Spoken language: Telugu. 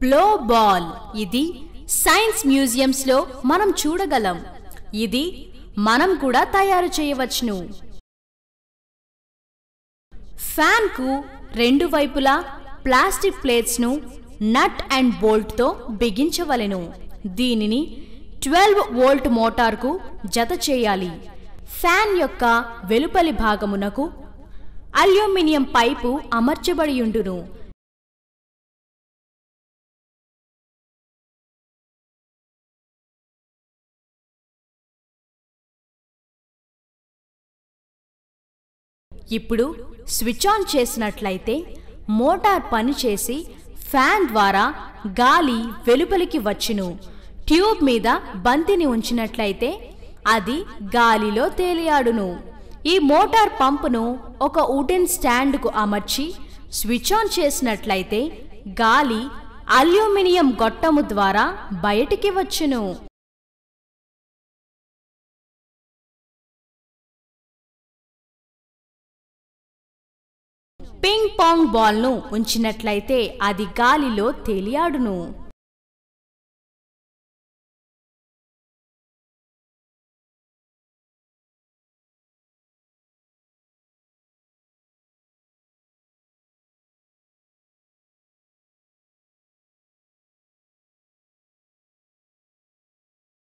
బ్లో బాల్ ఇది సైన్స్ మ్యూజియంస్ లో మనం చూడగలం ఇది మనం కూడా తయారు చేయవచ్చును ఫ్యాన్ కు రెండు వైపులా ప్లాస్టిక్ ప్లేట్స్ ను నట్ అండ్ బోల్ట్ తో బిగించవలెను దీనిని ట్వెల్వ్ వోల్ట్ మోటార్కు జత చేయాలి ఫ్యాన్ యొక్క వెలుపలి భాగమునకు అల్యూమినియం పైపు అమర్చబడియుండును ఇప్పుడు స్విచ్ ఆన్ చేసినట్లయితే మోటార్ పనిచేసి ఫ్యాన్ ద్వారా గాలి వెలుపలికి వచ్చును ట్యూబ్ మీద బంతిని ఉంచినట్లయితే అది గాలిలో తేలియాడును ఈ మోటార్ పంపును ఒక వుడెన్ స్టాండ్కు అమర్చి స్విచ్ ఆన్ చేసినట్లయితే గాలి అల్యూమినియం గొట్టము ద్వారా బయటికి వచ్చును పింగ్ పాంగ్ బాల్ను ఉంచినట్లయితే అది గాలిలో తేలియాడును